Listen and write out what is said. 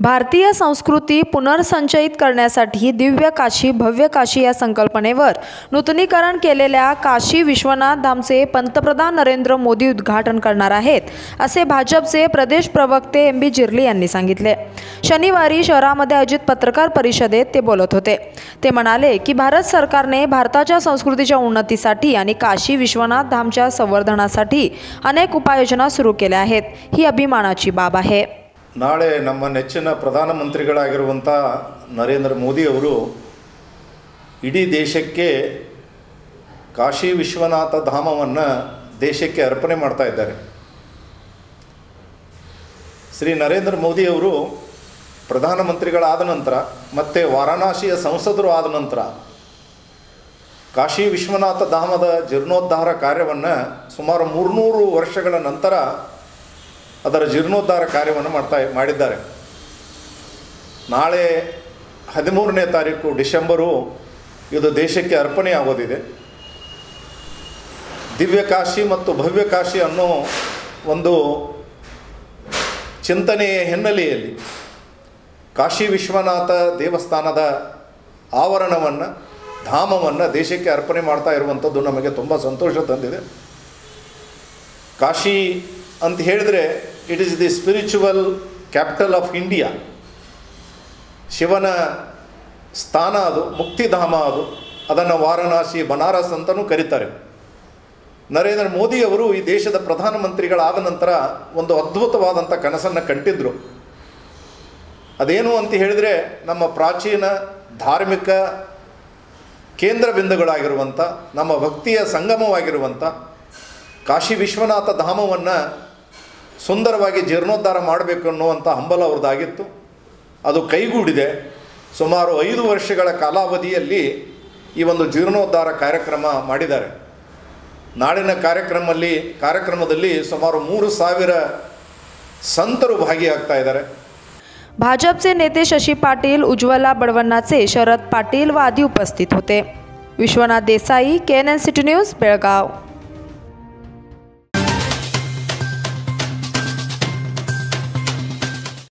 भारतीय संस्कृती पुनर्संचयित करण्यासाठी दिव्य काशी भव्य काशी या संकल्पनेवर नूतनीकरण केलेल्या काशी विश्वनाथ धामचे पंतप्रधान नरेंद्र मोदी उद्घाटन करणार आहेत असे भाजपचे प्रदेश प्रवक्ते एम बी जिर्ली यांनी सांगितले शनिवारी शहरामध्ये आयोजित पत्रकार परिषदेत ते बोलत होते ते म्हणाले की भारत सरकारने भारताच्या संस्कृतीच्या उन्नतीसाठी आणि काशी विश्वनाथ धामच्या संवर्धनासाठी अनेक उपाययोजना सुरू केल्या आहेत ही अभिमानाची बाब आहे ನಾಳೆ ನಮ್ಮ ನೆಚ್ಚಿನ ಪ್ರಧಾನಮಂತ್ರಿಗಳಾಗಿರುವಂಥ ನರೇಂದ್ರ ಮೋದಿಯವರು ಇಡೀ ದೇಶಕ್ಕೆ ಕಾಶಿ ವಿಶ್ವನಾಥ ಧಾಮವನ್ನು ದೇಶಕ್ಕೆ ಅರ್ಪಣೆ ಮಾಡ್ತಾ ಇದ್ದಾರೆ ಶ್ರೀ ನರೇಂದ್ರ ಮೋದಿಯವರು ಪ್ರಧಾನಮಂತ್ರಿಗಳಾದ ನಂತರ ಮತ್ತು ವಾರಾಣಸಿಯ ಸಂಸದರು ಆದ ನಂತರ ಕಾಶಿ ವಿಶ್ವನಾಥ ಧಾಮದ ಜೀರ್ಣೋದ್ಧಾರ ಕಾರ್ಯವನ್ನು ಸುಮಾರು ಮೂರುನೂರು ವರ್ಷಗಳ ನಂತರ ಅದರ ಜೀರ್ಣೋದ್ಧಾರ ಕಾರ್ಯವನ್ನು ಮಾಡ್ತಾ ಮಾಡಿದ್ದಾರೆ ನಾಳೆ ಹದಿಮೂರನೇ ತಾರೀಕು ಡಿಸೆಂಬರು ಇದು ದೇಶಕ್ಕೆ ಅರ್ಪಣೆ ಆಗೋದಿದೆ ದಿವ್ಯ ಕಾಶಿ ಮತ್ತು ಭವ್ಯ ಕಾಶಿ ಅನ್ನೋ ಒಂದು ಚಿಂತನೆಯ ಹಿನ್ನೆಲೆಯಲ್ಲಿ ಕಾಶಿ ವಿಶ್ವನಾಥ ದೇವಸ್ಥಾನದ ಆವರಣವನ್ನು ಧಾಮವನ್ನು ದೇಶಕ್ಕೆ ಅರ್ಪಣೆ ಮಾಡ್ತಾ ಇರುವಂಥದ್ದು ನಮಗೆ ತುಂಬ ಸಂತೋಷ ತಂದಿದೆ ಕಾಶಿ ಅಂತ ಹೇಳಿದರೆ it is the spiritual capital of India ಶಿವನ ಸ್ಥಾನ ಅದು ಮುಕ್ತಿಧಾಮ ಅದು ಅದನ್ನು ವಾರಣಾಸಿ ಬನಾರಸ್ ಅಂತಲೂ ಕರೀತಾರೆ ನರೇಂದ್ರ ಮೋದಿಯವರು ಈ ದೇಶದ ಪ್ರಧಾನಮಂತ್ರಿಗಳಾದ ನಂತರ ಒಂದು ಅದ್ಭುತವಾದಂಥ ಕನಸನ್ನು ಕಂಡಿದ್ದರು ಅದೇನು ಅಂತ ಹೇಳಿದರೆ ನಮ್ಮ ಪ್ರಾಚೀನ ಧಾರ್ಮಿಕ ಕೇಂದ್ರ ಬಿಂದುಗಳಾಗಿರುವಂಥ ನಮ್ಮ ಭಕ್ತಿಯ ಸಂಗಮವಾಗಿರುವಂಥ ಕಾಶಿ ವಿಶ್ವನಾಥ ಧಾಮವನ್ನು ಸುಂದರವಾಗಿ ಜೀರ್ಣೋದ್ಧಾರ ಮಾಡಬೇಕು ಅನ್ನುವಂಥ ಹಂಬಲ ಅವ್ರದ್ದಾಗಿತ್ತು ಅದು ಕೈಗೂಡಿದೆ ಸುಮಾರು ಐದು ವರ್ಷಗಳ ಕಾಲಾವಧಿಯಲ್ಲಿ ಈ ಒಂದು ಜೀರ್ಣೋದ್ಧಾರ ಕಾರ್ಯಕ್ರಮ ಮಾಡಿದ್ದಾರೆ ನಾಳಿನ ಕಾರ್ಯಕ್ರಮದಲ್ಲಿ ಕಾರ್ಯಕ್ರಮದಲ್ಲಿ ಸುಮಾರು ಮೂರು ಸಾವಿರ ಸಂತರು ಭಾಗಿಯಾಗ್ತಾ ಇದ್ದಾರೆ भाजपचे नेते शशी पाटील उज्ज्वला बडवन्नाचे शरद पाटील व आदी उपस्थित होते Vishwanath Desai K N N city news Belgaum